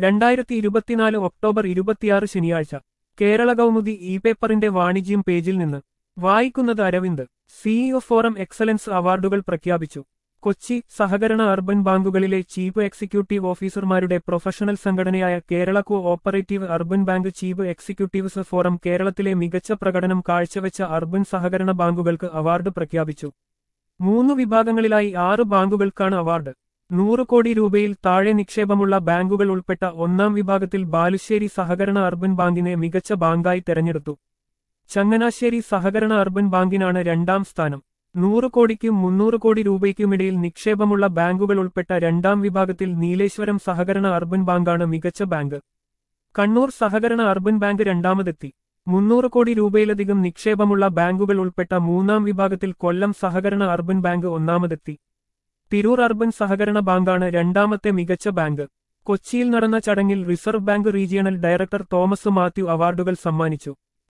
രണ്ടായിരത്തി ഇരുപത്തിനാല് ഒക്ടോബർ ഇരുപത്തിയാറ് ശനിയാഴ്ച കേരള കൗമുദി ഇ പേപ്പറിന്റെ വാണിജ്യം പേജിൽ നിന്ന് വായിക്കുന്നത് അരവിന്ദ് സിഇഒ ഫോറം എക്സലൻസ് അവാർഡുകൾ പ്രഖ്യാപിച്ചു കൊച്ചി സഹകരണ അർബൻ ബാങ്കുകളിലെ ചീഫ് എക്സിക്യൂട്ടീവ് ഓഫീസർമാരുടെ പ്രൊഫഷണൽ സംഘടനയായ Kerala cooperative urban bank chief executives forum കേരളത്തിലെ മികച്ച പ്രകടനം കാഴ്ചവെച്ച അർബൻ സഹകരണ ബാങ്കുകൾക്ക് അവാർഡ് പ്രഖ്യാപിച്ചു മൂന്ന് വിഭാഗങ്ങളിലായി ആറ് ബാങ്കുകൾക്കാണ് അവാർഡ് നൂറ് കോടി രൂപയിൽ താഴെ നിക്ഷേപമുള്ള ബാങ്കുകൾ ഉൾപ്പെട്ട ഒന്നാം വിഭാഗത്തിൽ ബാലുശ്ശേരി സഹകരണ അർബൻ ബാങ്കിനെ മികച്ച ബാങ്കായി തെരഞ്ഞെടുത്തു ചങ്ങനാശ്ശേരി സഹകരണ അർബൻ ബാങ്കിനാണ് രണ്ടാം സ്ഥാനം നൂറ് കോടിക്കും മുന്നൂറ് കോടി രൂപയ്ക്കുമിടയിൽ നിക്ഷേപമുള്ള ബാങ്കുകൾ ഉൾപ്പെട്ട രണ്ടാം വിഭാഗത്തിൽ നീലേശ്വരം സഹകരണ അർബൻ ബാങ്കാണ് മികച്ച ബാങ്ക് കണ്ണൂർ സഹകരണ അർബൻ ബാങ്ക് രണ്ടാമതെത്തി മുന്നൂറ് കോടി രൂപയിലധികം നിക്ഷേപമുള്ള ബാങ്കുകൾ ഉൾപ്പെട്ട മൂന്നാം വിഭാഗത്തിൽ കൊല്ലം സഹകരണ അർബൻ ബാങ്ക് ഒന്നാമതെത്തി തിരൂർ അർബൻ സഹകരണ ബാങ്കാണ് രണ്ടാമത്തെ മികച്ച ബാങ്ക് കൊച്ചിയിൽ നടന്ന ചടങ്ങിൽ Reserve Bank regional director Thomas Mathew അവാർഡുകൾ സമ്മാനിച്ചു